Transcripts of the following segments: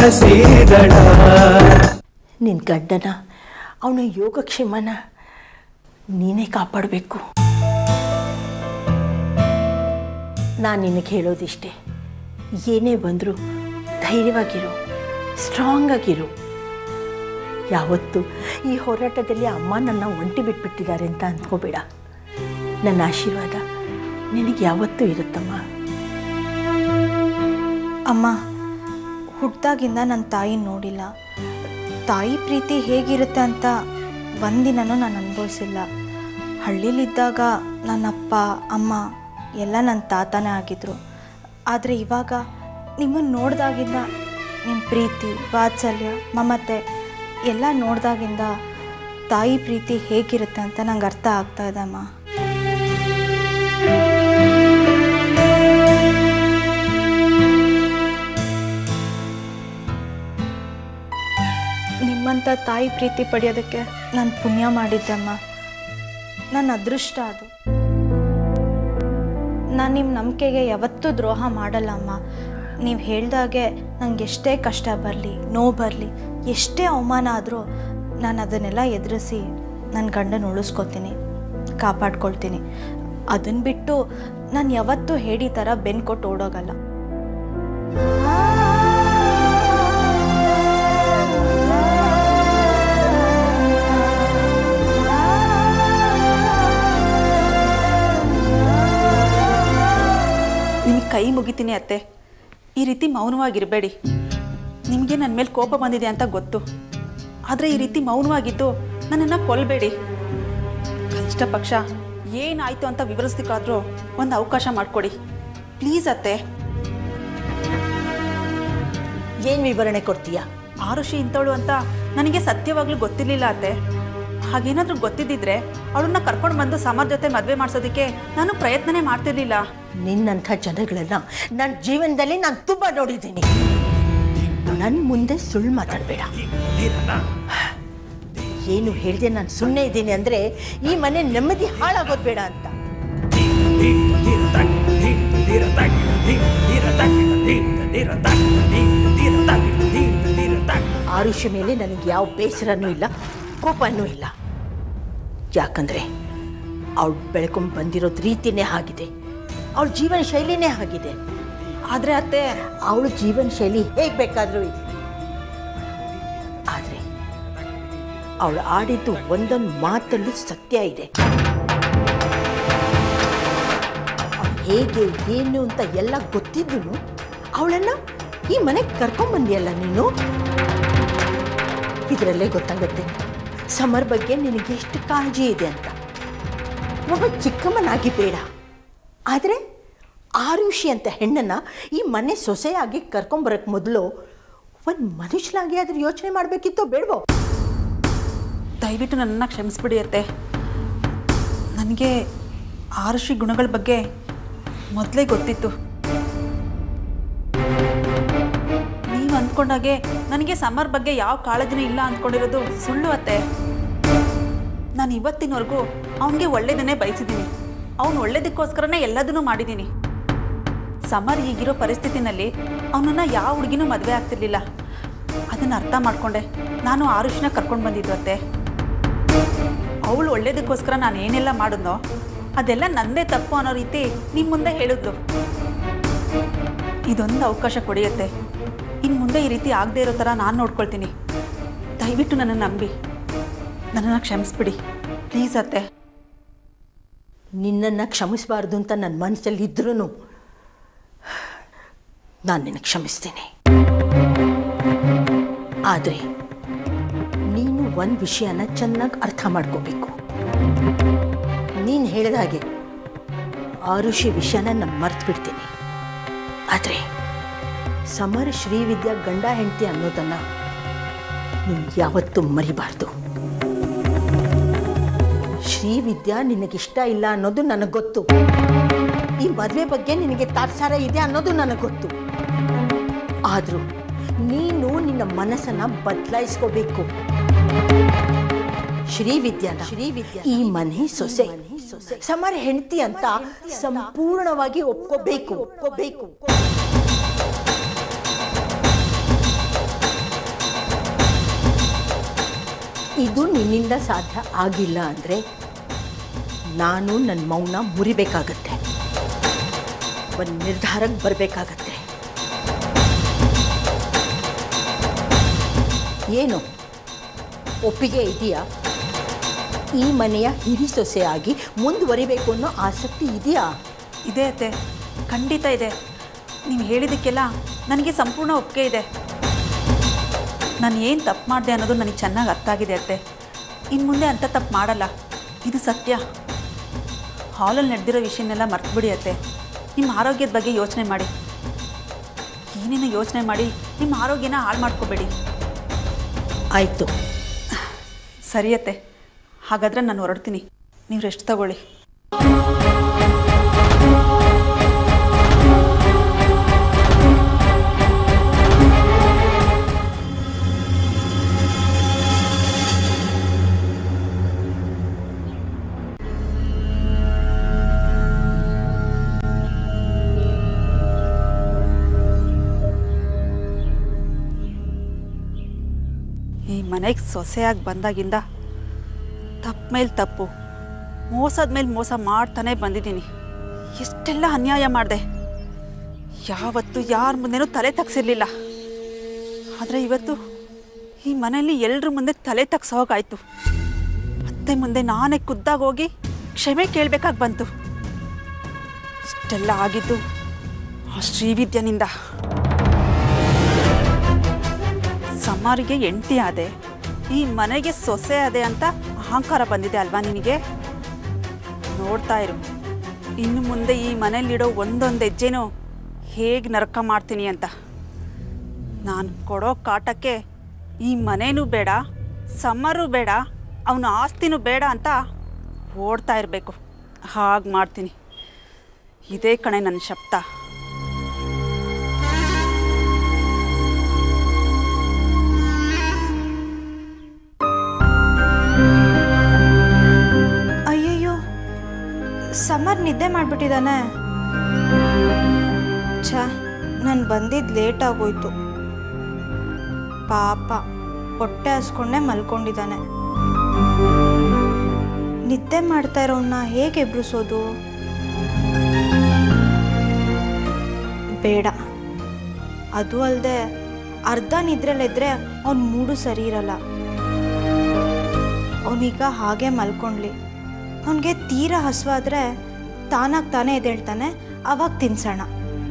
ಸೀದಳ ನಿನ್ನ ಗಂಡನ ಅವನ ಯೋಗಕ್ಷೇಮನ ನೀನೇ ಕಾಪಾಡಬೇಕು ನಾನು ನಿನಗೆ ಹೇಳೋದಿಷ್ಟೇ ಏನೇ ಬಂದರೂ ಧೈರ್ಯವಾಗಿರು ಸ್ಟ್ರಾಂಗ್ ಆಗಿರು ಯಾವತ್ತು ಈ ಹೋರಾಟದಲ್ಲಿ ಅಮ್ಮ ನನ್ನ ಒಂಟಿ ಬಿಟ್ಬಿಟ್ಟಿದ್ದಾರೆ ಅಂತ ಅಂದ್ಕೋಬೇಡ ನನ್ನ ಆಶೀರ್ವಾದ ನಿನಗೆ ಯಾವತ್ತೂ ಇರುತ್ತಮ್ಮ ಅಮ್ಮ ಹುಟ್ದಾಗಿಂದ ನನ್ನ ತಾಯಿ ನೋಡಿಲ್ಲ ತಾಯಿ ಪ್ರೀತಿ ಹೇಗಿರುತ್ತೆ ಅಂತ ಒಂದಿನನೂ ನಾನು ಅನುಭವಿಸಿಲ್ಲ ಹಳ್ಳಿಲಿದ್ದಾಗ ನನ್ನಪ್ಪ ಅಮ್ಮ ಎಲ್ಲ ನನ್ನ ತಾತನೇ ಆಗಿದ್ರು ಆದರೆ ಇವಾಗ ನಿಮ್ಮನ್ನು ನೋಡಿದಾಗಿಂದ ನಿಮ್ಮ ಪ್ರೀತಿ ವಾತ್ಸಲ್ಯ ಮಮತೆ ಎಲ್ಲ ನೋಡಿದಾಗಿಂದ ತಾಯಿ ಪ್ರೀತಿ ಹೇಗಿರುತ್ತೆ ಅಂತ ನಂಗೆ ಅರ್ಥ ಆಗ್ತಾ ಇದೆ ಅಮ್ಮ ನಿಮ್ಮಂಥ ತಾಯಿ ಪ್ರೀತಿ ಪಡೆಯೋದಕ್ಕೆ ನಾನು ಪುಣ್ಯ ಮಾಡಿದ್ದೆಮ್ಮ ನನ್ನ ಅದೃಷ್ಟ ಅದು ನಾನು ನಿಮ್ಮ ನಂಬಿಕೆಗೆ ಯಾವತ್ತೂ ದ್ರೋಹ ಮಾಡಲ್ಲ ಅಮ್ಮ ನೀವು ಹೇಳ್ದಾಗೆ ನಂಗೆ ಎಷ್ಟೇ ಕಷ್ಟ ಬರಲಿ ನೋವು ಬರಲಿ ಎಷ್ಟೇ ಅವಮಾನ ಆದರೂ ನಾನು ಅದನ್ನೆಲ್ಲ ಎದುರಿಸಿ ನನ್ನ ಗಂಡನ ಉಳಿಸ್ಕೊತೀನಿ ಕಾಪಾಡ್ಕೊಳ್ತೀನಿ ಅದನ್ನು ಬಿಟ್ಟು ನಾನು ಯಾವತ್ತೂ ಹೇಳಿ ಥರ ಬೆನ್ನು ಕೊಟ್ಟು ಓಡೋಗಲ್ಲ ನಿಮಗೆ ಕೈ ಮುಗಿತೀನಿ ಅತ್ತೆ ಈ ರೀತಿ ಮೌನವಾಗಿರಬೇಡಿ ನಿಮಗೆ ನನ್ನ ಮೇಲೆ ಕೋಪ ಬಂದಿದೆ ಅಂತ ಗೊತ್ತು ಆದರೆ ಈ ರೀತಿ ಮೌನವಾಗಿದ್ದು ನನ್ನನ್ನು ಕೊಲ್ಲಬೇಡಿ ಕನಿಷ್ಠ ಪಕ್ಷ ಏನಾಯಿತು ಅಂತ ವಿವರಿಸ್ಲಿಕ್ಕಾದ್ರೂ ಒಂದು ಅವಕಾಶ ಮಾಡಿಕೊಡಿ ಪ್ಲೀಸ್ ಅತ್ತೆ ಏನು ವಿವರಣೆ ಕೊಡ್ತೀಯಾ ಆರುಷಿ ಇಂಥವಳು ಅಂತ ನನಗೆ ಸತ್ಯವಾಗ್ಲೂ ಗೊತ್ತಿರಲಿಲ್ಲ ಅತ್ತೆ ಹಾಗೇನಾದರೂ ಗೊತ್ತಿದ್ದಿದ್ರೆ ಅವಳನ್ನ ಕರ್ಕೊಂಡು ಬಂದು ಸಮರ್ ಜೊತೆ ಮದುವೆ ಮಾಡಿಸೋದಕ್ಕೆ ನಾನು ಪ್ರಯತ್ನನೇ ಮಾಡ್ತಿರ್ಲಿಲ್ಲ ನಿನ್ನಂಥ ಜನಗಳನ್ನ ನನ್ನ ಜೀವನದಲ್ಲಿ ನಾನು ತುಂಬ ನೋಡಿದ್ದೀನಿ ನನ್ನ ಮುಂದೆ ಸುಳ್ಳು ಮಾತಾಡಬೇಡ ಏನು ಹೇಳಿದೆ ನಾನು ಸುಮ್ಮನೆ ಇದ್ದೀನಿ ಅಂದರೆ ಈ ಮನೆ ನೆಮ್ಮದಿ ಹಾಳಾಗೋದು ಬೇಡ ಅಂತ ಆರುಷಿ ಮೇಲೆ ನನಗೆ ಯಾವ ಬೇಸರನೂ ಇಲ್ಲ ಕೋಪನೂ ಇಲ್ಲ ಯಾಕಂದರೆ ಅವಳು ಬೆಳ್ಕೊಂಡು ಬಂದಿರೋದು ರೀತಿನೇ ಆಗಿದೆ ಅವಳ ಜೀವನ ಶೈಲಿನೇ ಆಗಿದೆ ಆದರೆ ಅತ್ತೆ ಅವಳ ಜೀವನ ಶೈಲಿ ಹೇಗೆ ಬೇಕಾದರೂ ಇದೆ ಆದರೆ ಅವಳು ಆಡಿದ್ದು ಒಂದೊಂದು ಮಾತಲ್ಲೂ ಸತ್ಯ ಇದೆ ಅವ್ಳು ಹೇಗೆ ಏನು ಅಂತ ಎಲ್ಲ ಗೊತ್ತಿದ್ದು ಅವಳನ್ನು ಈ ಮನೆಗೆ ಕರ್ಕೊಂಬಂದಿಯಲ್ಲ ನೀನು ಇದರಲ್ಲೇ ಗೊತ್ತಾಗುತ್ತೆ ಸಮರ್ ಬಗ್ಗೆ ನಿನಗೆ ಎಷ್ಟು ಕಾಳಜಿ ಇದೆ ಅಂತ ಒಬ್ಬ ಚಿಕ್ಕಮ್ಮನಾಗಿ ಬೇಡ ಆದರೆ ಆರುಷಿ ಅಂತ ಹೆಣ್ಣನ್ನು ಈ ಮನೆ ಸೊಸೆಯಾಗಿ ಕರ್ಕೊಂಬರಕ್ಕೆ ಮೊದಲು ಒಂದು ಮನುಷ್ಯನಾಗಿ ಅದ್ರ ಯೋಚನೆ ಮಾಡಬೇಕಿತ್ತೋ ಬೇಡವೋ ದಯವಿಟ್ಟು ನನ್ನನ್ನು ಕ್ಷಮಿಸ್ಬಿಡಿ ಅತ್ತೆ ನನಗೆ ಆರುಷಿ ಗುಣಗಳ ಬಗ್ಗೆ ಮೊದಲೇ ಗೊತ್ತಿತ್ತು ನೀವು ಅಂದ್ಕೊಂಡಾಗೆ ನನಗೆ ಸಮರ್ ಬಗ್ಗೆ ಯಾವ ಕಾಳಜಿನೂ ಇಲ್ಲ ಅಂದ್ಕೊಂಡಿರೋದು ಸುಳ್ಳು ಅತ್ತೆ ನಾನು ಇವತ್ತಿನವರೆಗೂ ಅವನಿಗೆ ಒಳ್ಳೇದನ್ನೇ ಬಯಸಿದ್ದೀನಿ ಅವನು ಒಳ್ಳೇದಕ್ಕೋಸ್ಕರನೇ ಎಲ್ಲದನ್ನೂ ಮಾಡಿದ್ದೀನಿ ಸಮರ್ ಈಗಿರೋ ಪರಿಸ್ಥಿತಿನಲ್ಲಿ ಅವನನ್ನು ಯಾವ ಹುಡುಗಿನೂ ಮದುವೆ ಆಗ್ತಿರ್ಲಿಲ್ಲ ಅದನ್ನು ಅರ್ಥ ಮಾಡಿಕೊಂಡೆ ನಾನು ಆರುಷಿನ ಕರ್ಕೊಂಡು ಬಂದಿದ್ದು ಅತ್ತೆ ಅವಳು ಒಳ್ಳೇದಕ್ಕೋಸ್ಕರ ನಾನು ಏನೆಲ್ಲ ಮಾಡಿದ್ನೋ ಅದೆಲ್ಲ ನನ್ನದೇ ತಪ್ಪು ಅನ್ನೋ ರೀತಿ ನಿಮ್ಮ ಮುಂದೆ ಹೇಳಿದ್ಲು ಇದೊಂದು ಅವಕಾಶ ಕೊಡಿಯತ್ತೆ ಇನ್ನು ಮುಂದೆ ಈ ರೀತಿ ಆಗದೆ ಇರೋ ಥರ ನಾನು ನೋಡ್ಕೊಳ್ತೀನಿ ದಯವಿಟ್ಟು ನನ್ನನ್ನು ನಂಬಿ ನನ್ನನ್ನು ಕ್ಷಮಿಸ್ಬಿಡಿ ಪ್ಲೀಸ್ ಅತ್ತೆ ನಿನ್ನನ್ನು ಕ್ಷಮಿಸಬಾರ್ದು ಅಂತ ನನ್ನ ಮನಸ್ಸಲ್ಲಿ ಇದ್ರೂ ನಾನು ನಿನಗೆ ಕ್ಷಮಿಸ್ತೀನಿ ಆದರೆ ನೀನು ಒಂದು ವಿಷಯನ ಚೆನ್ನಾಗಿ ಅರ್ಥ ಮಾಡ್ಕೋಬೇಕು ನೀನು ಹೇಳಿದ ಹಾಗೆ ಆರುಷಿ ವಿಷಯನ ನಾನು ಮರ್ತು ಬಿಡ್ತೀನಿ ಆದರೆ ಸಮರ ಶ್ರೀವಿದ್ಯಾ ಗಂಡ ಹೆಂಡತಿ ಅನ್ನೋದನ್ನು ನೀನು ಯಾವತ್ತೂ ಮರಿಬಾರ್ದು ಶ್ರೀವಿದ್ಯಾ ನಿನಗಿಷ್ಟ ಇಲ್ಲ ಅನ್ನೋದು ನನಗೆ ಗೊತ್ತು ಈ ಮದುವೆ ಬಗ್ಗೆ ನಿನಗೆ ತಾತ್ಸಾರ ಇದೆ ಅನ್ನೋದು ನನಗೆ ಗೊತ್ತು ಆದರೂ ನೀನು ನಿನ್ನ ಮನಸ್ಸನ್ನ ಬದಲಾಯಿಸ್ಕೋಬೇಕು ಶ್ರೀವಿದ್ಯಾನ ಶ್ರೀವಿದ್ಯಾ ಈ ಮನೆ ಸೊಸೆ ಸಮರ ಹೆಂಡತಿ ಅಂತ ಸಂಪೂರ್ಣವಾಗಿ ಒಪ್ಕೋಬೇಕು ಒಪ್ಕೋಬೇಕು ಇದು ನಿನ್ನಿಂದ ಸಾಧ್ಯ ಆಗಿಲ್ಲ ಅಂದರೆ ನಾನು ನನ್ನ ಮೌನ ಮುರಿಬೇಕಾಗತ್ತೆ ಒಂದು ನಿರ್ಧಾರಕ್ಕೆ ಬರಬೇಕಾಗತ್ತೆ ಏನು ಒಪ್ಪಿಗೆ ಇದೆಯಾ ಈ ಮನೆಯ ಹಿರಿ ಸೊಸೆಯಾಗಿ ಮುಂದುವರಿಬೇಕು ಅನ್ನೋ ಆಸಕ್ತಿ ಇದೆಯಾ ಇದೆ ಅತ್ತೆ ಖಂಡಿತ ಇದೆ ನೀವು ಹೇಳಿದ್ದಕ್ಕೆಲ್ಲ ನನಗೆ ಸಂಪೂರ್ಣ ಒಪ್ಪಿಗೆ ಇದೆ ನಾನು ಏನು ತಪ್ಪು ಮಾಡಿದೆ ಅನ್ನೋದು ನನಗೆ ಚೆನ್ನಾಗಿ ಅರ್ಥ ಆಗಿದೆ ಅತ್ತೆ ಇನ್ನು ಮುಂದೆ ಅಂಥ ತಪ್ಪು ಮಾಡಲ್ಲ ಇದು ಸತ್ಯ ಹಾಲಲ್ಲಿ ನಡೆದಿರೋ ವಿಷಯನೆಲ್ಲ ಮರ್ತುಬಿಡಿ ಅತ್ತೆ ನಿಮ್ಮ ಆರೋಗ್ಯದ ಬಗ್ಗೆ ಯೋಚನೆ ಮಾಡಿ ಏನೇನೋ ಯೋಚನೆ ಮಾಡಿ ನಿಮ್ಮ ಆರೋಗ್ಯನ ಹಾಳು ಮಾಡ್ಕೋಬೇಡಿ ಆಯಿತು ಸರಿ ಅತ್ತೆ ಹಾಗಾದರೆ ನಾನು ಹೊರಡ್ತೀನಿ ನೀವು ರೆಸ್ಟ್ ತಗೊಳ್ಳಿ ಈ ಮನೆಗೆ ಸೊಸೆಯಾಗಿ ಬಂದಾಗಿಂದ ತಪ್ಪು ಮೇಲೆ ತಪ್ಪು ಮೋಸದ ಮೇಲೆ ಮೋಸ ಮಾಡ್ತಾನೆ ಬಂದಿದ್ದೀನಿ ಎಷ್ಟೆಲ್ಲ ಅನ್ಯಾಯ ಮಾಡಿದೆ ಯಾವತ್ತು ಯಾರ ಮುಂದೆನೂ ತಲೆ ತಗ್ಸಿರ್ಲಿಲ್ಲ ಆದರೆ ಇವತ್ತು ಈ ಮನೆಯಲ್ಲಿ ಎಲ್ಲರ ಮುಂದೆ ತಲೆ ತಗ್ಸೋಗಾಯ್ತು ಅತ್ತೆ ಮುಂದೆ ನಾನೇ ಖುದ್ದಾಗಿ ಹೋಗಿ ಕ್ಷಮೆ ಕೇಳಬೇಕಾಗಿ ಬಂತು ಇಷ್ಟೆಲ್ಲ ಆಗಿದ್ದು ಆ ಶ್ರೀವಿದ್ಯನಿಂದ ಸಮಾರಿಗೆ ಎಂಟಿ ಆದೆ ಈ ಮನೆಗೆ ಸೊಸೆ ಅದೆ ಅಂತ ಅಹಂಕಾರ ಬಂದಿದೆ ಅಲ್ವಾ ನಿನಗೆ ನೋಡ್ತಾ ಇರು ಇನ್ನು ಮುಂದೆ ಈ ಮನೇಲಿಡೋ ಒಂದೊಂದು ಹೆಜ್ಜೆನೂ ಹೇಗೆ ನರಕ ಮಾಡ್ತೀನಿ ಅಂತ ನಾನು ಕೊಡೋ ಕಾಟಕ್ಕೆ ಈ ಮನೇನೂ ಬೇಡ ಸಮ್ಮರು ಬೇಡ ಅವನ ಆಸ್ತಿನೂ ಬೇಡ ಅಂತ ಓಡ್ತಾ ಇರಬೇಕು ಹಾಗೆ ಮಾಡ್ತೀನಿ ಇದೇ ಕಣೆ ನನ್ನ ಶಬ್ದ ಅಯ್ಯಯ್ಯೋ ಸಮರ್ ನಿದ್ದೆ ಮಾಡಿಬಿಟ್ಟಿದ್ದಾನೆ ಛ ನಾನು ಬಂದಿದ್ದು ಲೇಟ್ ಆಗೋಯ್ತು ಪಾಪ ಹೊಟ್ಟೆ ಹಸ್ಕೊಂಡೆ ಮಲ್ಕೊಂಡಿದ್ದಾನೆ ನಿದ್ದೆ ಮಾಡ್ತಾ ಇರೋನ್ನ ಹೇಗೆ ಎಬ್ರಿಸೋದು ಬೇಡ ಅದು ಅಲ್ಲದೆ ಅರ್ಧ ನಿದ್ರೆಲಿದ್ರೆ ಅವ್ನ ಮೂಡು ಸರಿ ಇರಲ್ಲ ಅವನೀಗ ಹಾಗೆ ಮಲ್ಕೊಂಡ್ಲಿ ಅವನಿಗೆ ತೀರಾ ಹಸುವಾದ್ರೆ ತಾನಾಗಿ ತಾನೇ ಎದ್ದೇಳ್ತಾನೆ ಅವಾಗ ತಿನ್ಸೋಣ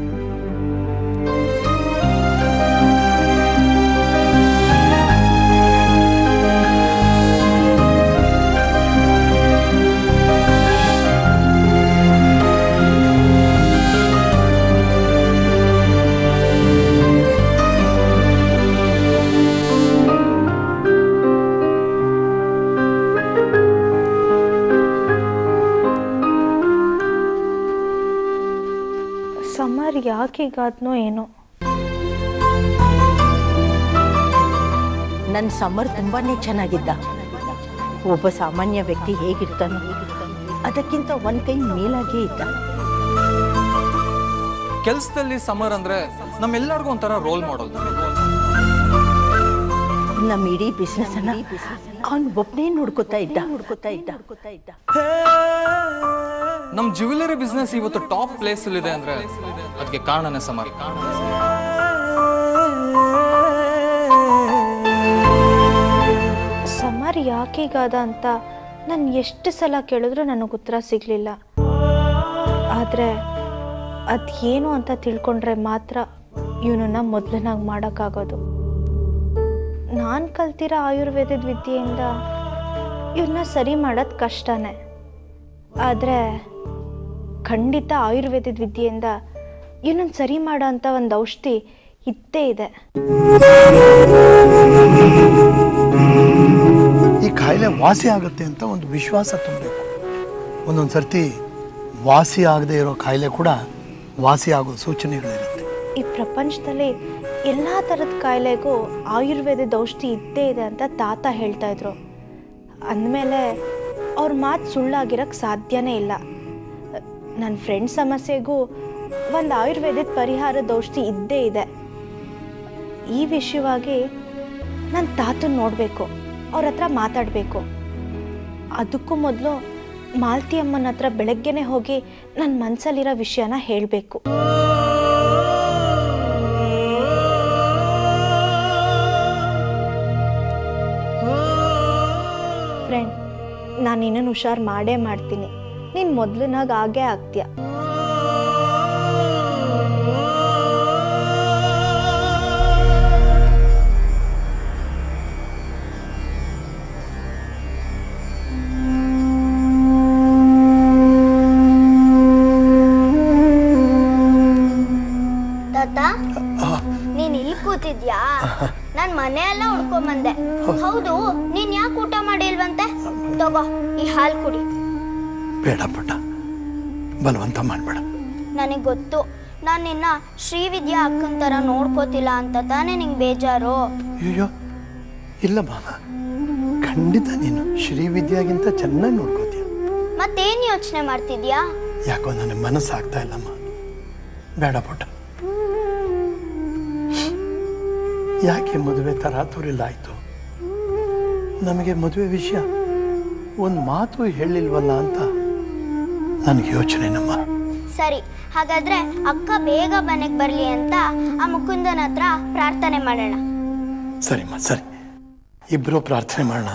ಸಮರ್ ಯಾಕೀಗಾದ್ನೋ ಏನೋ ನನ್ನ ಸಮರ್ ತುಂಬಾ ಚೆನ್ನಾಗಿದ್ದ ಒಬ್ಬ ಸಾಮಾನ್ಯ ವ್ಯಕ್ತಿ ಹೇಗಿರ್ತಾನೋ ಅದಕ್ಕಿಂತ ಒಂದು ಕೈ ಮೇಲಾಗೇ ಇದ್ದ ಕೆಲಸದಲ್ಲಿ ಸಮರ್ ಅಂದ್ರೆ ನಮ್ಮೆಲ್ಲರಿಗೂ ಒಂಥರ ರೋಲ್ ಮಾಡಲ್ ನಮ್ಮ ಇಡೀ ಬಿಸ್ನೆಸ್ ಅನ್ನ ಅವನು ಒಬ್ಬನೇ ನೋಡ್ಕೋತಾ ಇದ್ದ ನೋಡ್ಕೋತಾ ಇದ್ದ ನೋಡ್ಕೋತಾ ಇದ್ದ ನಮ್ ಜ್ಯುವೆಲರಿ ಬಿಸ್ನೆಸ್ ಇವತ್ತು ಟಾಪ್ ಪ್ಲೇಸ್ ಇದೆ ಅಂದ್ರೆ ಅದಕ್ಕೆ ಕಾರಣನೇ ಸಮರ್ ಸಮರ್ ಯಾಕೀಗಾದ ಅಂತ ನಾನು ಎಷ್ಟು ಸಲ ಕೇಳಿದ್ರೂ ನನಗೆ ಉತ್ತರ ಸಿಗಲಿಲ್ಲ ಆದರೆ ಅದೇನು ಅಂತ ತಿಳ್ಕೊಂಡ್ರೆ ಮಾತ್ರ ಇವನನ್ನ ಮೊದಲನಾಗಿ ಮಾಡೋಕ್ಕಾಗೋದು ನಾನು ಕಲ್ತಿರೋ ಆಯುರ್ವೇದದ ವಿದ್ಯೆಯಿಂದ ಇವನ್ನ ಸರಿ ಮಾಡೋದು ಕಷ್ಟನೇ ಆದರೆ ಖಂಡಿತ ಆಯುರ್ವೇದದ ವಿದ್ಯೆಯಿಂದ ಇವನನ್ನು ಸರಿ ಮಾಡೋ ಅಂಥ ಒಂದು ಔಷಧಿ ಇದ್ದೇ ಇದೆ ಈ ಕಾಯಿಲೆ ವಾಸಿ ಆಗುತ್ತೆ ಅಂತ ಒಂದು ವಿಶ್ವಾಸ ತುಂಬಬೇಕು ಒಂದೊಂದು ಸರ್ತಿ ವಾಸಿ ಆಗದೆ ಇರೋ ಕಾಯಿಲೆ ಕೂಡ ವಾಸಿ ಆಗೋ ಸೂಚನೆಗಳಿರುತ್ತೆ ಈ ಪ್ರಪಂಚದಲ್ಲಿ ಎಲ್ಲ ಥರದ ಕಾಯಿಲೆಗೂ ಆಯುರ್ವೇದದ ಔಷಧಿ ಇದ್ದೇ ಇದೆ ಅಂತ ತಾತ ಹೇಳ್ತಾ ಇದ್ರು ಅಂದಮೇಲೆ ಅವ್ರ ಮಾತು ಸುಳ್ಳಾಗಿರೋಕ್ಕೆ ಸಾಧ್ಯನೇ ಇಲ್ಲ ನನ್ನ ಫ್ರೆಂಡ್ ಸಮಸ್ಯೆಗೂ ಒಂದು ಆಯುರ್ವೇದದ ಪರಿಹಾರದ ಔಷಧಿ ಇದ್ದೇ ಇದೆ ಈ ವಿಷಯವಾಗಿ ನನ್ನ ತಾತನ ನೋಡಬೇಕು ಅವ್ರ ಹತ್ರ ಮಾತಾಡಬೇಕು ಅದಕ್ಕೂ ಮೊದಲು ಮಾಲ್ತಿ ಅಮ್ಮನ ಹತ್ರ ಬೆಳಗ್ಗೆನೆ ಹೋಗಿ ನನ್ನ ಮನಸ್ಸಲ್ಲಿರೋ ವಿಷಯನ ಹೇಳಬೇಕು ಫ್ರೆಂಡ್ ನಾನು ಇನ್ನೂ ಹುಷಾರು ಮಾಡೇ ಮಾಡ್ತೀನಿ ನೀನು ಮೊದಲಿನಾಗ ಆಗೇ ಆಗ್ತೀಯ ತಾತ ನೀನ್ ಇಲ್ಲಿ ಕೂತಿದ್ಯಾ ನಾನ್ ಮನೆ ಎಲ್ಲ ಹುಡ್ಕೊಂಬಂದೆ ಹೌದು ನೀನ್ ಯಾಕೆ ಊಟ ಮಾಡಿಲ್ವಂತೆ ತಗೋ ಈ ಹಾಲ್ ಕುಡಿ ಬೇಡ ಪುಟ್ಟ ಬಲವಂತ ಮಾಡಬೇಡ ನನಗ್ ಗೊತ್ತು ನಾನ್ ನಿನ್ನ ಶ್ರೀವಿದ್ಯಾ ಅಕ್ಕನ ತರ ನೋಡ್ಕೋತಿಲ್ಲ ಅಂತ ತಾನೇ ನಿಂಗೆ ಬೇಜಾರು ಅಯ್ಯೋ ಇಲ್ಲ ಮಾಮ ಖಂಡಿತ ನೀನು ಶ್ರೀವಿದ್ಯಾಗಿಂತ ಚೆನ್ನಾಗಿ ನೋಡ್ಕೋತೀಯ ಮತ್ತೇನ್ ಯೋಚನೆ ಮಾಡ್ತಿದ್ಯಾ ಯಾಕೋ ನನಗೆ ಮನಸ್ಸು ಆಗ್ತಾ ಇಲ್ಲಮ್ಮ ಬೇಡ ಪುಟ್ಟ ಯಾಕೆ ಮದುವೆ ತರಾತುರಿಲ್ಲ ಆಯಿತು ನಮಗೆ ಮದುವೆ ವಿಷಯ ಒಂದು ಮಾತು ಹೇಳಿಲ್ವಲ್ಲ ಅಂತ ನನಗೆ ಯೋಚನೆ ನಮ್ಮ ಸರಿ ಹಾಗಾದ್ರೆ ಅಕ್ಕ ಬೇಗ ಮನೆಗ್ ಬರ್ಲಿ ಅಂತ ಆ ಮುಕುಂದನ ಹತ್ರ ಪ್ರಾರ್ಥನೆ ಮಾಡೋಣ ಸರಿಮ್ಮ ಸರಿ ಇಬ್ಬರು ಪ್ರಾರ್ಥನೆ ಮಾಡೋಣ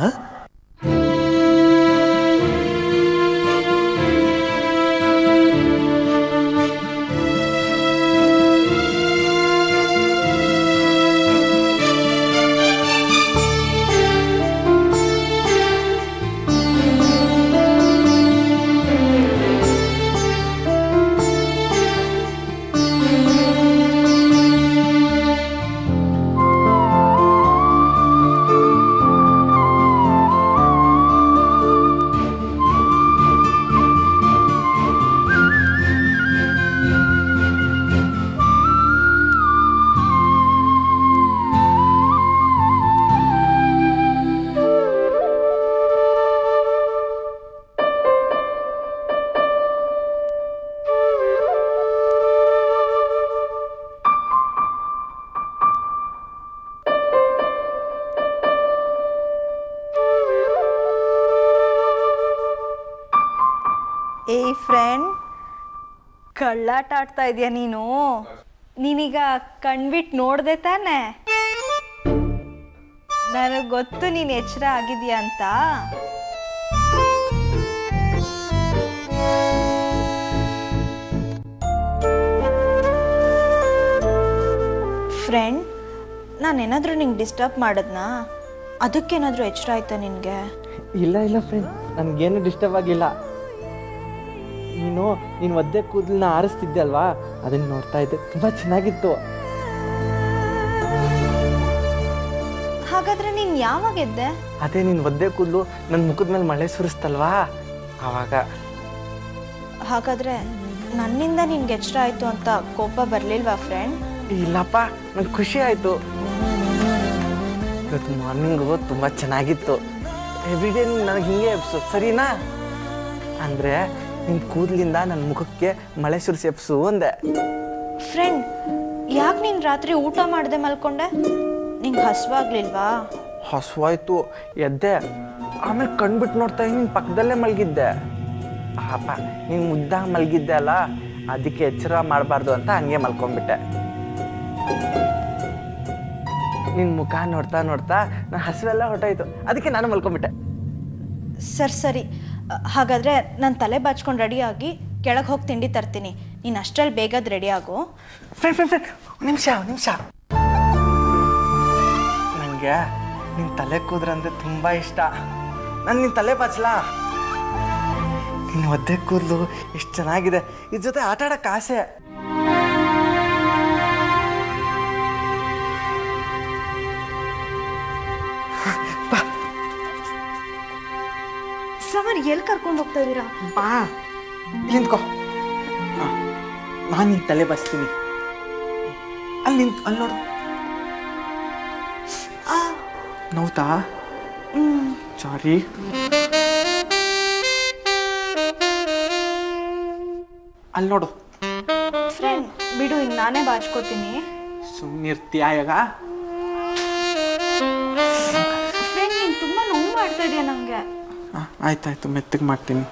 ಏಯ್ ಫ್ರೆಂಡ್ ಕಳ್ಳಾಟ ಆಡ್ತಾ ಇದೆಯಾ ನೀನು ನೀನೀಗ ಕಣ್ಬಿಟ್ಟು ನೋಡ್ದೆ ತಾನೆ ನನಗೆ ಗೊತ್ತು ನೀನು ಎಚ್ಚರ ಆಗಿದೆಯಾ ಅಂತ ಫ್ರೆಂಡ್ ನಾನೇನಾದರೂ ನಿಂಗೆ ಡಿಸ್ಟರ್ಬ್ ಮಾಡಿದ್ನಾ ಅದಕ್ಕೇನಾದರೂ ಎಚ್ಚರ ಆಯ್ತಾ ನಿನಗೆ ಇಲ್ಲ ಇಲ್ಲ ಫ್ರೆಂಡ್ ನನಗೇನು ಡಿಸ್ಟರ್ಬ್ ಆಗಿಲ್ಲ ನೀನು ನೀನು ಒದ್ದೆ ಕೂದಲನ್ನ ಆರಿಸ್ತಿದ್ದೆ ಅಲ್ವಾ ಅದನ್ನ ನೋಡ್ತಾ ಇದ್ದೆ ತುಂಬ ಚೆನ್ನಾಗಿತ್ತು ಹಾಗಾದ್ರೆ ನೀನು ಯಾವಾಗ ಎದ್ದೆ ಅದೇ ನೀನು ಒದ್ದೆ ಕೂದಲು ನನ್ನ ಮುಖದ ಮೇಲೆ ಮಳೆ ಸುರಿಸ್ತಲ್ವಾ ಆವಾಗ ಹಾಗಾದ್ರೆ ನನ್ನಿಂದ ನಿನ್ಗೆ ಎಚ್ಚರ ಆಯ್ತು ಅಂತ ಕೋಪ ಬರ್ಲಿಲ್ವಾ ಫ್ರೆಂಡ್ ಇಲ್ಲಪ್ಪ ನಂಗೆ ಖುಷಿ ಆಯಿತು ಇವತ್ತು ಮಾರ್ನಿಂಗು ತುಂಬ ಚೆನ್ನಾಗಿತ್ತು ಎವ್ರಿಡೇ ನೀನು ನನಗೆ ಹಿಂಗೆ ಎಪ್ಸು ಸರಿನಾ ಅಂದರೆ ನಿನ್ನ ಕೂದಲಿಂದ ನನ್ನ ಮುಖಕ್ಕೆ ಮಳೆ ಸುರಿಸಿ ಎಪ್ಸು ಅಂದೆ ಫ್ರೆಂಡ್ ಯಾಕೆ ನೀನು ರಾತ್ರಿ ಊಟ ಮಾಡದೆ ಮಲ್ಕೊಂಡೆ ನಿಂಗೆ ಹಸುವಾಗ್ಲಿಲ್ವಾ ಹಸುವಾಯ್ತು ಎದ್ದೆ ಆಮೇಲೆ ಕಣ್ಬಿಟ್ಟು ನೋಡ್ತಾ ನಿನ್ನ ಪಕ್ಕದಲ್ಲೇ ಮಲಗಿದ್ದೆ ಪಾಪ ನೀನು ಮುದ್ದಾಗ ಮಲಗಿದ್ದೆ ಅಲ್ಲ ಅದಕ್ಕೆ ಎಚ್ಚರ ಮಾಡಬಾರ್ದು ಅಂತ ಹಂಗೆ ಮಲ್ಕೊಂಡ್ಬಿಟ್ಟೆ ನಿನ್ನ ಮುಖ ನೋಡ್ತಾ ನೋಡ್ತಾ ನನ್ನ ಹಸುವೆಲ್ಲ ಹೊಟ್ಟೋಯ್ತು ಅದಕ್ಕೆ ನಾನು ಮಲ್ಕೊಂಡ್ಬಿಟ್ಟೆ ಸರಿ ಸರಿ ಅ, ಹಾಗಾದ್ರೆ ನಾನು ತಲೆ ಬಾಚ್ಕೊಂಡು ರೆಡಿಯಾಗಿ ಕೆಳಗೆ ಹೋಗಿ ತಿಂಡಿ ತರ್ತೀನಿ ನೀನು ಅಷ್ಟರಲ್ಲಿ ಬೇಗದ ರೆಡಿ ಆಗು ಫ್ರೆಂಡ್ ಫ್ರೆಂಡ್ ಫ್ರೆಂಡ್ ನಿಮಿಷ ನಿಮಿಷ ನನಗೆ ನಿನ್ನ ತಲೆ ಕೂದ್ರಂದ್ರೆ ತುಂಬ ಇಷ್ಟ ನಾನು ನಿನ್ನ ತಲೆ ಬಾಚ್ಲಾ ನಿನ್ನ ಒದ್ದೆ ಕೂದಲು ಎಷ್ಟು ಚೆನ್ನಾಗಿದೆ ಇದ್ರ ಜೊತೆ ಆಟ ಆಡೋಕ್ಕೆ ಆಸೆ ಸಮರ್ ಎಲ್ಲಿ ಕರ್ಕೊಂಡು ಹೋಗ್ತಾ ಇದ್ದೀರಾ ಬಾ ಇಲ್ಲಿ ನಿಂತ್ಕೋ ನಾನು ನಿನ್ನ ತಲೆ ಬಾಚ್ತೀನಿ ಅಲ್ಲಿ ನಿಂತ್ ಅಲ್ಲಿ ನೋಡು ನೋವ್ತಾ ಸಾರಿ ಅಲ್ಲಿ ನೋಡು ಫ್ರೆಂಡ್ ಬಿಡು ಇನ್ನು ನಾನೇ ಬಾಚ್ಕೋತೀನಿ ಸುಮ್ಮನಿರ್ತೀಯ ಈಗ ಫ್ರೆಂಡ್ ನೀನು ತುಂಬ ಮಾಡಿಸ್ಬೇಡಿ ನನಗೆ ಆಯ್ತಾಯ್ತು ಮೆತ್ತಗೆ ಮಾಡ್ತೀನಿ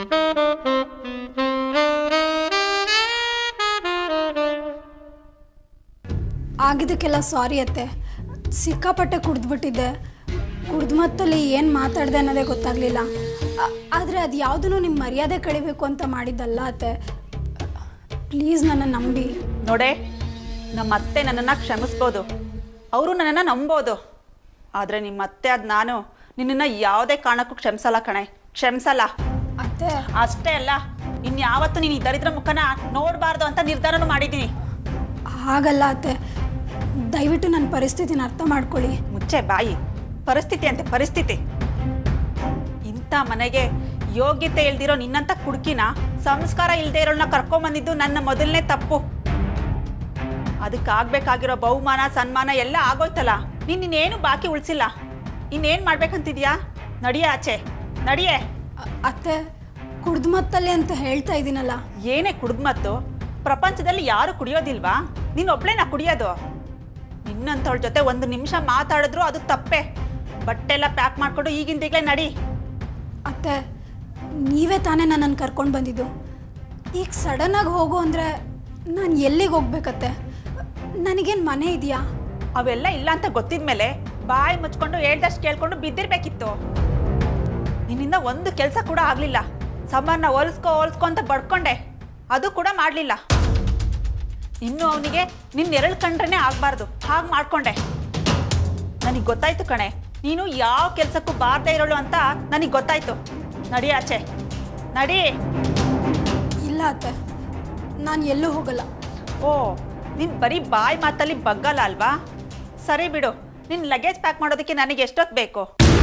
ಆಗಿದ್ದಕ್ಕೆಲ್ಲ ಸಾರಿ ಅತ್ತೆ ಸಿಕ್ಕಾಪಟ್ಟೆ ಕುಡ್ದ್ಬಿಟ್ಟಿದ್ದೆ ಕುಡ್ದು ಮತ್ತಲ್ಲಿ ಏನು ಮಾತಾಡಿದೆ ಅನ್ನೋದೇ ಗೊತ್ತಾಗಲಿಲ್ಲ ಆದರೆ ಅದು ಯಾವುದೂ ನಿಮ್ಮ ಮರ್ಯಾದೆ ಕಳಿಬೇಕು ಅಂತ ಮಾಡಿದ್ದಲ್ಲ ಅತ್ತೆ ಪ್ಲೀಸ್ ನನ್ನ ನಂಬಿ ನೋಡೆ ನಮ್ಮ ಅತ್ತೆ ನನ್ನನ್ನು ಕ್ಷಮಿಸ್ಬೋದು ಅವರು ನನ್ನನ್ನು ನಂಬೋದು ಆದರೆ ನಿಮ್ಮ ಅತ್ತೆ ಅದು ನಾನು ನಿನ್ನನ್ನು ಯಾವುದೇ ಕಾರಣಕ್ಕೂ ಕ್ಷಮಿಸಲ್ಲ ಕಣೆ ಕ್ಷಮಿಸಲ್ಲ ಅತ್ತೆ ಅಷ್ಟೇ ಅಲ್ಲ ಇನ್ಯಾವತ್ತೂ ನೀನು ಈ ದರಿದ್ರ ಮುಖನ ನೋಡಬಾರ್ದು ಅಂತ ನಿರ್ಧಾರನೂ ಮಾಡಿದ್ದೀನಿ ಹಾಗಲ್ಲ ಅತ್ತೆ ದಯವಿಟ್ಟು ನನ್ನ ಪರಿಸ್ಥಿತಿನ ಅರ್ಥ ಮಾಡ್ಕೊಳ್ಳಿ ಮುಚ್ಚೆ ಬಾಯಿ ಪರಿಸ್ಥಿತಿ ಅಂತೆ ಪರಿಸ್ಥಿತಿ ಇಂಥ ಮನೆಗೆ ಯೋಗ್ಯತೆ ಇಲ್ದಿರೋ ನಿನ್ನಂಥ ಕುಡುಕಿನ ಸಂಸ್ಕಾರ ಇಲ್ದೇ ಇರೋಳನ್ನ ಕರ್ಕೊಂಬಂದಿದ್ದು ನನ್ನ ಮೊದಲನೇ ತಪ್ಪು ಅದಕ್ಕಾಗಬೇಕಾಗಿರೋ ಬಹುಮಾನ ಸನ್ಮಾನ ಎಲ್ಲ ಆಗೋಯ್ತಲ್ಲ ನೀನು ಇನ್ನೇನು ಬಾಕಿ ಉಳಿಸಿಲ್ಲ ಇನ್ನೇನು ಮಾಡ್ಬೇಕಂತಿದ್ಯಾ ನಡಿಯೇ ಆಚೆ ನಡಿಯೇ ಅ- ಅತ್ತೆ ಕುಡ್ದು ಮತ್ತಲ್ಲಿ ಅಂತ ಹೇಳ್ತಾ ಇದ್ದೀನಲ್ಲ ಏನೇ ಕುಡ್ದು ಮತ್ತು ಪ್ರಪಂಚದಲ್ಲಿ ಯಾರು ಕುಡಿಯೋದಿಲ್ವಾ ನೀನು ಒಬ್ಳೇನಾ ಕುಡಿಯೋದು ನಿನ್ನಂಥವ್ಳ ಜೊತೆ ಒಂದು ನಿಮಿಷ ಮಾತಾಡಿದ್ರು ಅದು ತಪ್ಪೆ ಬಟ್ಟೆ ಎಲ್ಲ ಪ್ಯಾಕ್ ಮಾಡ್ಕೊಂಡು ಈಗಿಂದೀಗಲೇ ನಡಿ ಅತ್ತೆ ನೀವೇ ತಾನೇ ನನ್ನನ್ನು ಕರ್ಕೊಂಡು ಬಂದಿದ್ದು ಈಗ ಸಡನ್ನಾಗಿ ಹೋಗು ಅಂದರೆ ನಾನು ಎಲ್ಲಿಗೆ ಹೋಗ್ಬೇಕತ್ತೆ ನನಗೇನು ಮನೆ ಇದೆಯಾ ಅವೆಲ್ಲ ಇಲ್ಲ ಅಂತ ಗೊತ್ತಿದ ಮೇಲೆ ಬಾಯಿ ಮುಚ್ಕೊಂಡು ಹೇಳ್ದಷ್ಟು ಕೇಳ್ಕೊಂಡು ಬಿದ್ದಿರ್ಬೇಕಿತ್ತು ನಿನ್ನಿಂದ ಒಂದು ಕೆಲಸ ಕೂಡ ಆಗಲಿಲ್ಲ ಸಮರ್ನ ಹೋಲಿಸ್ಕೊ ಹೋಲಿಸ್ಕೊ ಅಂತ ಬಡ್ಕೊಂಡೆ ಅದು ಕೂಡ ಮಾಡಲಿಲ್ಲ ಇನ್ನು ಅವನಿಗೆ ನಿನ್ನ ನೆರಳು ಕಂಡ್ರೇ ಆಗಬಾರ್ದು ಹಾಗೆ ಮಾಡ್ಕೊಂಡೆ ನನಗೆ ಗೊತ್ತಾಯ್ತು ಕಣೆ ನೀನು ಯಾವ ಕೆಲಸಕ್ಕೂ ಬಾರ್ದೇ ಇರೋಳು ಅಂತ ನನಗೆ ಗೊತ್ತಾಯ್ತು ನಡಿ ಆಚೆ ನಡಿ ಇಲ್ಲ ಅತ್ತೆ ನಾನು ಎಲ್ಲೂ ಹೋಗಲ್ಲ ಓ ನೀನು ಬರೀ ಬಾಯಿ ಮಾತಲ್ಲಿ ಬಗ್ಗಲ್ಲ ಅಲ್ವಾ ಸರಿ ಬಿಡು ನಿನ್ನ ಲಗೇಜ್ ಪ್ಯಾಕ್ ಮಾಡೋದಕ್ಕೆ ನನಗೆ ಎಷ್ಟೊತ್ತು ಬೇಕು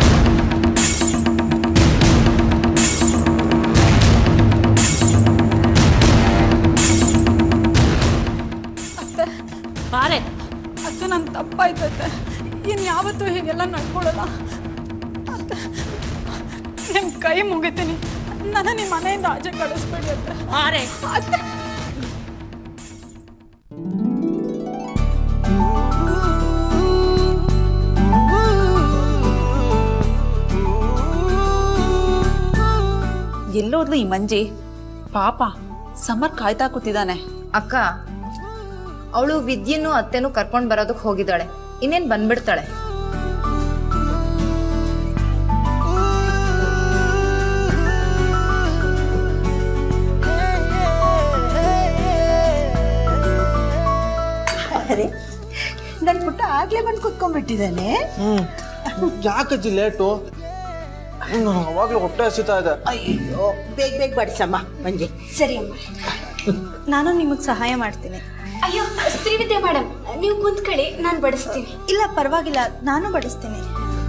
ಬಾರೆ ಅತ್ತೆ ನನ್ನ ತಪ್ಪಾಯ್ತತ್ತೆ ಇನ್ನು ಯಾವತ್ತೂ ಹೀಗೆಲ್ಲ ನಡ್ಕೊಳ್ಳಲ್ಲ ಅತ್ತೆ ನಿಮ್ಮ ಕೈ ಮುಗಿತೀನಿ ನನ್ನ ನಿಮ್ಮ ಮನೆಯಿಂದ ಆಚೆ ಕಳಿಸ್ಬೇಡಿ ಅತ್ತೆ ಆರೆ ಅತ್ತೆ ಎಲ್ಲೋದ್ಲು ಈ ಮಂಜಿ ಪಾಪ ಸಮರ್ ಕಾಯ್ತಾ ಕೂತಿದ್ದಾನೆ ಅಕ್ಕ ಅವಳು ವಿದ್ಯೆನೂ ಅತ್ತೆನೂ ಕರ್ಕೊಂಡ್ ಬರೋದಕ್ಕೆ ಹೋಗಿದ್ದಾಳೆ ಇನ್ನೇನ್ ಬಂದ್ಬಿಡ್ತಾಳೆ ಅರೆ ನನ್ನ ಪುಟ್ಟ ಆಗ್ಲೇ ಬಂದು ಕುತ್ಕೊಂಡ್ಬಿಟ್ಟಿದ್ದಾನೆ ಯಾಕಜ್ಜಿ ಲೇಟು ಅವಾಗಲೂ ಹೊಟ್ಟೆ ಹಸಿತಾ ಇದೆ ಅಯ್ಯೋ ಬೇಗ ಬೇಗ ಬಡಿಸಮ್ಮ ಮಂಜೆ ಸರಿ ಅಮ್ಮ ನಾನು ನಿಮಗೆ ಸಹಾಯ ಮಾಡ್ತೀನಿ ಅಯ್ಯೋ ಶ್ರೀವಿದ್ಯಾ ಮೇಡಮ್ ನೀವು ಕುಂತ್ಕೊಳ್ಳಿ ನಾನು ಬಡಿಸ್ತೀನಿ ಇಲ್ಲ ಪರವಾಗಿಲ್ಲ ನಾನು ಬಡಿಸ್ತೀನಿ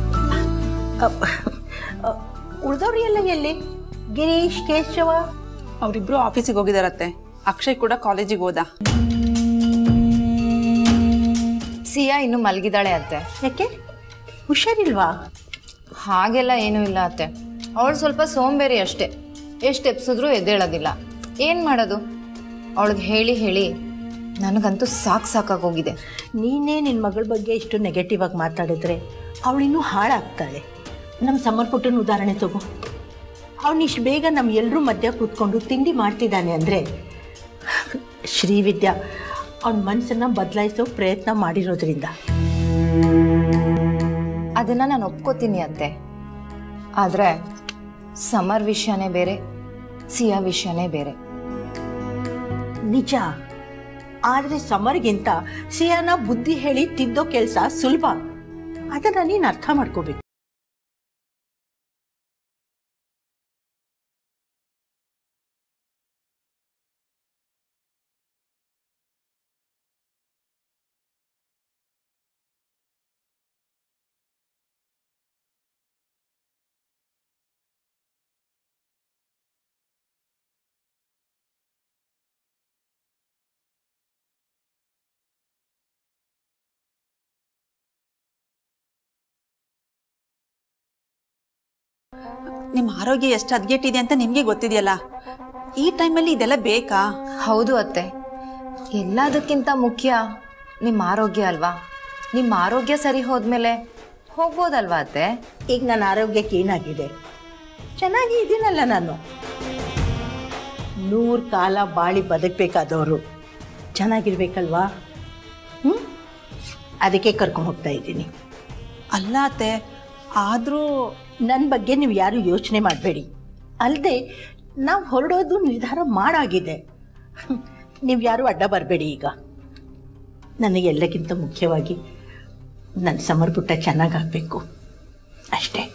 ಉಳ್ದವ್ರು ಎಲ್ಲ ಎಲ್ಲಿ ಗಿರೀಶ್ ಕೇಶವ ಅವರಿಬ್ರು ಆಫೀಸಿಗೆ ಹೋಗಿದಾರತ್ತೆ ಅಕ್ಷಯ್ ಕೂಡ ಕಾಲೇಜಿಗೆ ಹೋದ ಸಿಯಾ ಇನ್ನು ಮಲಗಿದಾಳೆ ಅತ್ತೆ ಯಾಕೆ ಹುಷಾರಿಲ್ವಾ ಹಾಗೆಲ್ಲ ಏನೂ ಇಲ್ಲ ಅತ್ತೆ ಅವಳು ಸ್ವಲ್ಪ ಸೋಂಬೇರಿ ಅಷ್ಟೇ ಎಷ್ಟು ಎಪ್ಸಿದ್ರೂ ಎದ್ದೇಳೋದಿಲ್ಲ ಏನು ಮಾಡೋದು ಅವಳಿಗೆ ಹೇಳಿ ಹೇಳಿ ನನಗಂತೂ ಸಾಕು ಸಾಕಾಗೋಗಿದೆ ನೀನೇ ನಿನ್ನ ಮಗಳ ಬಗ್ಗೆ ಇಷ್ಟು ನೆಗೆಟಿವ್ ಆಗಿ ಮಾತಾಡಿದ್ರೆ ಅವಳಿನ್ನೂ ಹಾಳಾಗ್ತಾಳೆ ನಮ್ಮ ಸಮರ್ಪುಟ್ಟನ ಉದಾಹರಣೆ ತಗೋ ಅವನಿಷ್ಟು ಬೇಗ ನಮ್ಮ ಎಲ್ಲರೂ ಮಧ್ಯ ಕೂತ್ಕೊಂಡು ತಿಂಡಿ ಮಾಡ್ತಿದ್ದಾನೆ ಅಂದರೆ ಶ್ರೀವಿದ್ಯಾ ಅವನ ಮನಸ್ಸನ್ನು ಬದಲಾಯಿಸೋ ಪ್ರಯತ್ನ ಮಾಡಿರೋದ್ರಿಂದ ಅದನ್ನು ನಾನು ಒಪ್ಕೋತೀನಿ ಅತ್ತೆ ಆದರೆ ಸಮರ್ ವಿಷಯನೇ ಬೇರೆ ಸಿಯಾ ವಿಷಯನೇ ಬೇರೆ ನಿಜ ಆದರೆ ಸಮರ್ಗಿಂತ ಸಿಯಾನ ಬುದ್ಧಿ ಹೇಳಿ ತಿದ್ದೋ ಕೆಲಸ ಸುಲಭ ಅದನ್ನು ನೀನು ಅರ್ಥ ಮಾಡ್ಕೋಬೇಕು ನಿಮ್ಮ ಆರೋಗ್ಯ ಎಷ್ಟು ಹದ್ಗೆಟ್ಟಿದೆ ಅಂತ ನಿಮಗೆ ಗೊತ್ತಿದೆಯಲ್ಲ ಈ ಟೈಮಲ್ಲಿ ಇದೆಲ್ಲ ಬೇಕಾ ಹೌದು ಅತ್ತೆ ಎಲ್ಲದಕ್ಕಿಂತ ಮುಖ್ಯ ನಿಮ್ಮ ಆರೋಗ್ಯ ಅಲ್ವಾ ನಿಮ್ಮ ಆರೋಗ್ಯ ಸರಿ ಹೋದ್ಮೇಲೆ ಹೋಗ್ಬೋದಲ್ವಾ ಅತ್ತೆ ಈಗ ನನ್ನ ಆರೋಗ್ಯಕ್ಕೆ ಏನಾಗಿದೆ ಚೆನ್ನಾಗಿ ಇದ್ದೀನಲ್ಲ ನಾನು ನೂರು ಕಾಲ ಬಾಳಿ ಬದುಕಬೇಕಾದವರು ಚೆನ್ನಾಗಿರ್ಬೇಕಲ್ವಾ ಹ್ಞೂ ಅದಕ್ಕೆ ಕರ್ಕೊಂಡು ಹೋಗ್ತಾ ಇದ್ದೀನಿ ಅಲ್ಲ ಅತ್ತೆ ಆದರೂ ನನ್ನ ಬಗ್ಗೆ ನೀವು ಯಾರು ಯೋಚನೆ ಮಾಡಬೇಡಿ ಅಲ್ಲದೆ ನಾವು ಹೊರಡೋದು ನಿರ್ಧಾರ ಮಾಡಾಗಿದೆ ನೀವು ಯಾರು ಅಡ್ಡ ಬರಬೇಡಿ ಈಗ ನನಗೆ ಎಲ್ಲಕ್ಕಿಂತ ಮುಖ್ಯವಾಗಿ ನನ್ನ ಸಮರ್ಪುಟ್ಟ ಚೆನ್ನಾಗಾಗಬೇಕು ಅಷ್ಟೇ